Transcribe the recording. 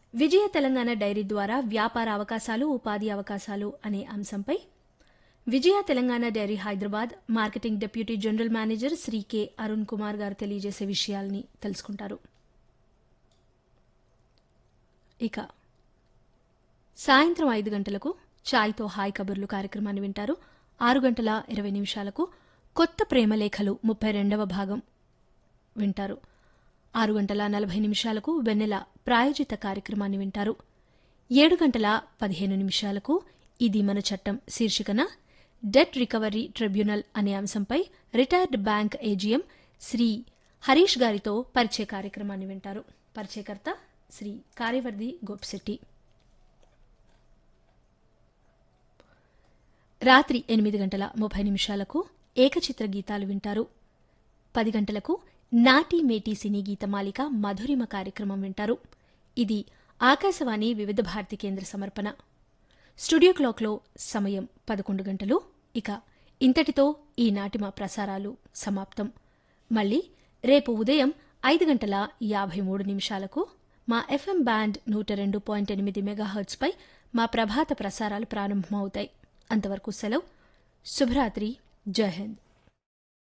విజయ Telangana dairy ద్వారా వ్యాపార అవకాశాలు ఉపాధి అవకాశాలు అనే అంశంపై Vijaya Telangana dairy Hyderabad marketing deputy general manager Shri K Arun Kumar garu తెలియజేసే విషయాల్ని తెలుసుకుంటారు ఇక సాయంత్రం ఐదు గంటలకు ఛాయ్తో హాయ్ కబుర్లు కార్యక్రమాన్ని వింటారు ఆరు గంటల ఇరవై నిమిషాలకు కొత్త ప్రేమలేఖలు ముప్పై రెండవ భాగం వింటారు ఆరు గంటల నలభై నిమిషాలకు వెన్నెల ప్రాయోజిత కార్యక్రమాన్ని వింటారు ఏడు గంటల పదిహేను నిమిషాలకు ఇది మన చట్టం శీర్షికన డెట్ రికవరీ ట్రిబ్యునల్ అనే అంశంపై retired bank AGM Shri Harish గారితో పరిచయ కార్యక్రమాన్ని వింటారు పరిచయకర్త శ్రీ కార్యవర్ది గోపిశెట్టి రాత్రి ఎనిమిది గంటల ముప్పై నిమిషాలకు ఏకచిత్ర గీతాలు వింటారు పది గంటలకు నాటి మేటి సినీ గీతమాలిక మధురిమ కార్యక్రమం వింటారు ఇది ఆకాశవాణి వివిధ భారతి కేంద్ర సమర్పణ స్టూడియో క్లాక్లో సమయం పదకొండు గంటలు ఇక ఇంతటితో ఈనాటి మా ప్రసారాలు సమాప్తం మళ్ళీ రేపు ఉదయం ఐదు గంటల యాభై మూడు నిమిషాలకు మా ఎఫ్ఎం బ్యాండ్ నూట రెండు పాయింట్ ఎనిమిది మెగాహర్ట్స్పై మా ప్రభాత ప్రసారాలు ప్రారంభమవుతాయి అంతవరకు సెలవు శుభరాత్రి జై హింద్